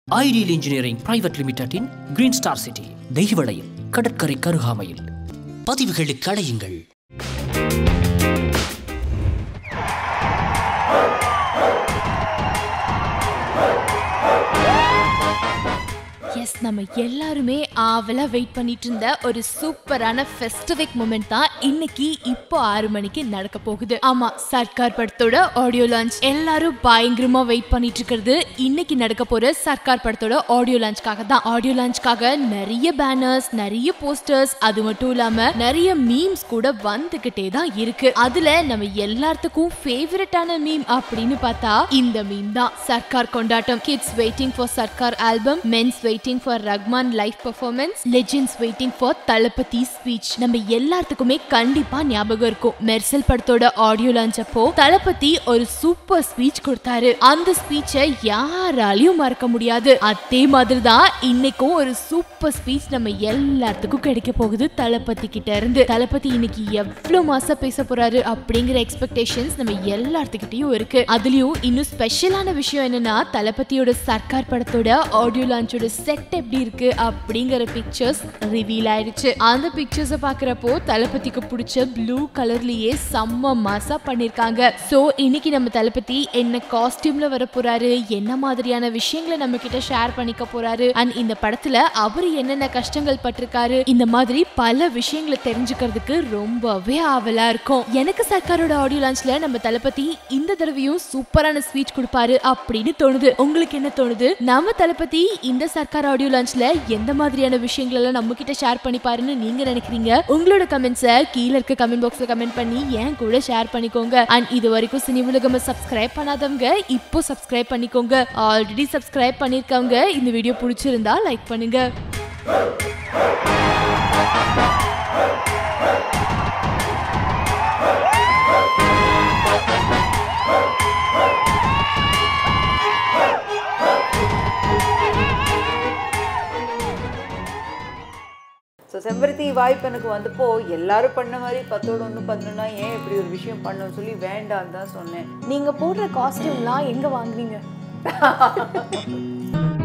ideal engineering private லிமிடெடின் green star city தெய்வளையில் கடற்கரை கருகாமையில் பதிவுகளுக்கு அழையுங்கள் எஸ் நம்ம எல்லாருமே ஆவலா வெயிட் பண்ணிட்டு இருந்த ஒரு சூப்பரான ஃபெஸ்டிவிக் மூமெண்ட் தான் இன்னைக்கு இப்போ ஆறு மணிக்கு நடக்க போகுது ஆமா சர்க்கார் படத்தோட ஆடியோ லான்ச் எல்லாரும் பயங்கரமா வெயிட் பண்ணிட்டு இருக்கிறது இன்னைக்கு நடக்க போற சர்க்கார் படத்தோட ஆடியோ லான்ச்காக தான் ஆடியோ லான்ச்காக நிறைய பேனர்ஸ் நிறைய போஸ்டர்ஸ் அது மட்டும் இல்லாம நிறைய மீம்ஸ் கூட வந்துகிட்டே தான் இருக்கு அதுல நம்ம எல்லாத்துக்கும் ஃபேவரட்டான மீம் அப்படின்னு பார்த்தா இந்த மீம் தான் சர்க்கார் கொண்டாட்டம் kids waiting for Sarkar album men's waiting for Rahman live performance legends waiting for Thalapathy speech நம்ம எல்லாத்துக்குமே கண்டிப்பா ஞாபகம் இருக்கும் மெர்சல் படத்தோட ஆடியோ லான்ச் அப்போ தளபதி ஒரு சூப்பர் ஸ்பீச் கொடுத்தாரு அந்த ஸ்பீச்சை யாராலையும் மறக்க முடியாது அதே மாதிரி தான் இன்னைக்கும் ஒரு சூப்பர் ஸ்பீச் நம்ம எல்லாத்துக்கும் கிடைக்க போகுது தளபதி கிட்ட இருந்து தளபதி இன்னைக்கு எவ்வளவு மாசா பேச போறாரு அப்படிங்கிற எக்ஸ்பெக்டேஷன்ஸ் நம்ம எல்லாத்துக்கிட்டையும் இருக்கு அதுலயும் இன்னும் ஸ்பெஷலான விஷயம் என்னன்னா தளபதியோட சர்க்கார் படத்தோட ஆடியோ லான்ச்சோட செட் எப்படி இருக்கு அப்படிங்கிற பிக்சர்ஸ் ரிவீல் ஆயிடுச்சு அந்த பிக்சர்ஸை பாக்குறப்போ தளபதிக்கு பிடிச்ச ப்ளூ கலர்லயே செம்ம மாசா பண்ணிருக்காங்க சோ இன்னைக்கு நம்ம தளபதி என்ன காஸ்டியூம்ல வர போறாரு என்ன மாதிரியான விஷயங்களை நம்ம கிட்ட ஷேர் பண்ணிக்க போறாரு அண்ட் இந்த படத்துல அவரு என்னென்ன கஷ்டங்கள் பட்டிருக்காரு இந்த மாதிரி பல விஷயங்களை தெரிஞ்சுக்கிறதுக்கு ரொம்பவே ஆவலா இருக்கும் எனக்கு சர்க்காரோட ஆடியோ லான்ச்ல நம்ம தளபதி இந்த தடவையும் சூப்பரான ஸ்பீச் கொடுப்பாரு அப்படின்னு தோணுது உங்களுக்கு என்ன தோணுது நம்ம தளபதி இந்த சர்க்கார் ஆடியோ லான்ச்ல எந்த மாதிரியான விஷயங்கள் எல்லாம் நம்ம கிட்ட ஷேர் பண்ணிப்பாருன்னு நீங்க நினைக்கிறீங்க உங்களோட கமெண்ட்ஸை கீழே இருக்க கமெண்ட் பாக்ஸ்ல கமெண்ட் பண்ணி என் கூட ஷேர் பண்ணிக்கோங்க அண்ட் இது வரைக்கும் சினி உலகம் சப்ஸ்கிரைப் பண்ணாதவங்க இப்போ சப்ஸ்கிரைப் பண்ணிக்கோங்க ஆல்ரெடி சப்ஸ்கிரைப் பண்ணிருக்கவங்க இந்த வீடியோ பிடிச்சிருந்தா லைக் பண்ணுங்க ஸோ செம்பருத்தி வாய்ப்பு எனக்கு வந்தப்போ எல்லாரும் பண்ண மாதிரி பத்தோட ஒன்று பண்ணணும்னா ஏன் இப்படி ஒரு விஷயம் பண்ணணும்னு சொல்லி வேண்டான்னு தான் சொன்னேன் நீங்க போடுற காஸ்டியூம்லாம் எங்க வாங்குவீங்க